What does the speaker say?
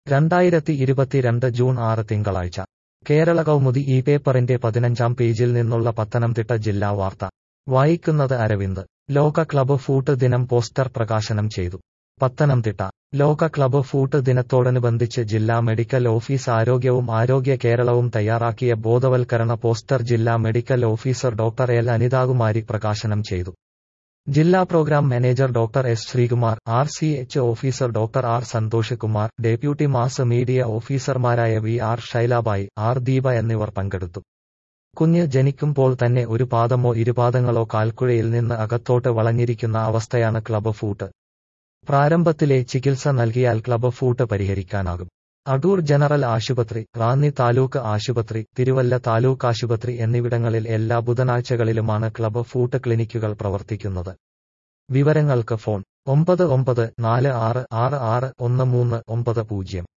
രണ്ടായിരത്തി ഇരുപത്തിരണ്ട് ജൂൺ ആറ് തിങ്കളാഴ്ച കേരള കൗമുദി ഈ പേപ്പറിന്റെ പതിനഞ്ചാം പേജിൽ നിന്നുള്ള പത്തനംതിട്ട ജില്ലാ വാർത്ത വായിക്കുന്നത് അരവിന്ദ് ലോക ക്ലബ്ബ് ഫൂട്ട് ദിനം പോസ്റ്റർ പ്രകാശനം ചെയ്തു പത്തനംതിട്ട ലോക ക്ലബ്ബ് ഫൂട്ട് ദിനത്തോടനുബന്ധിച്ച് ജില്ലാ മെഡിക്കൽ ഓഫീസ് ആരോഗ്യവും ആരോഗ്യ കേരളവും തയ്യാറാക്കിയ ബോധവൽക്കരണ പോസ്റ്റർ ജില്ലാ medical officer doctor L Anithakumari പ്രകാശനം ചെയ്തു ജില്ലാ program manager doctor S Sreekumar R C H officer doctor R Santhosh Kumar deputy mass media ഓഫീസർമാരായ V R Shailabai R Deepa എന്നിവർ പങ്കെടുത്തു കുഞ്ഞ് ജനിക്കുമ്പോൾ തന്നെ ഒരു പാദമോ ഇരുപാദങ്ങളോ കാൽക്കുഴയിൽ നിന്ന് അകത്തോട്ട് വളഞ്ഞിരിക്കുന്ന അവസ്ഥയാണ് ക്ലബ് ഫൂട്ട് പ്രാരംഭത്തിലെ ചികിത്സ നൽകിയാൽ ക്ലബ് ഫൂട്ട് പരിഹരിക്കാനാകും അടൂർ ജനറൽ ആശുപത്രി റാന്നി താലൂക്ക് ആശുപത്രി തിരുവല്ല താലൂക്ക് ആശുപത്രി എന്നിവിടങ്ങളിൽ എല്ലാ ബുധനാഴ്ചകളിലുമാണ് ക്ലബ് ഫൂട്ട് ക്ലിനിക്കുകൾ പ്രവർത്തിക്കുന്നത് വിവരങ്ങൾക്ക് ഫോൺ ഒമ്പത് ഒമ്പത് നാല് ആറ് ആറ് ആറ് ഒന്ന് മൂന്ന് ഒമ്പത് പൂജ്യം